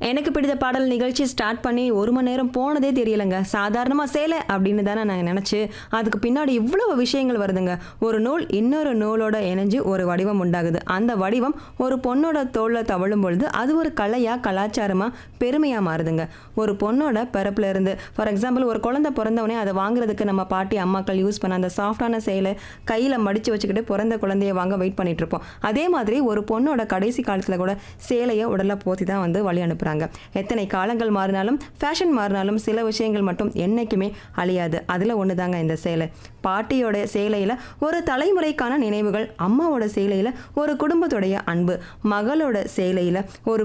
எனக்கு பிடித்த பாடல் நிகழ்ச்சி ஸ்டார்ட் பண்ணி ஒரு மணி நேரம் போனதே தெரியலங்க சாதாரணமாக சேலை அப்படின்னு தானே நான் நினச்சி அதுக்கு பின்னாடி இவ்வளவு விஷயங்கள் வருதுங்க ஒரு நூல் இன்னொரு நூலோட இணைஞ்சு ஒரு வடிவம் உண்டாகுது அந்த வடிவம் ஒரு பொண்ணோட தோளில் தவழும் பொழுது அது ஒரு கலையாக கலாச்சாரமாக பெருமையாக மாறுதுங்க ஒரு பொண்ணோட பிறப்புல இருந்து ஃபார் எக்ஸாம்பிள் ஒரு குழந்தை பிறந்தவொடனே அதை வாங்குறதுக்கு நம்ம பாட்டி அம்மாக்கள் யூஸ் பண்ண அந்த சாஃப்டான சேலை கையில் மடித்து வச்சுக்கிட்டு பிறந்த குழந்தைய வாங்க வெயிட் பண்ணிட்டு இருப்போம் அதே மாதிரி ஒரு பொண்ணோட கடைசி காலத்தில் கூட சேலையை உடலை போத்தி தான் வந்து வழி அனுப்புகிறாங்க எத்தனை காலங்கள் மாறினாலும் ஃபேஷன் மாறினாலும் சில விஷயங்கள் மட்டும் என்னைக்குமே அழியாது அதில் ஒன்று தாங்க இந்த சேலை பாட்டியோட சேலையில் ஒரு தலைமுறைக்கான நினைவுகள் அம்மாவோட சேலையில் ஒரு குடும்பத்துடைய அன்பு மகளோட சேலையில் ஒரு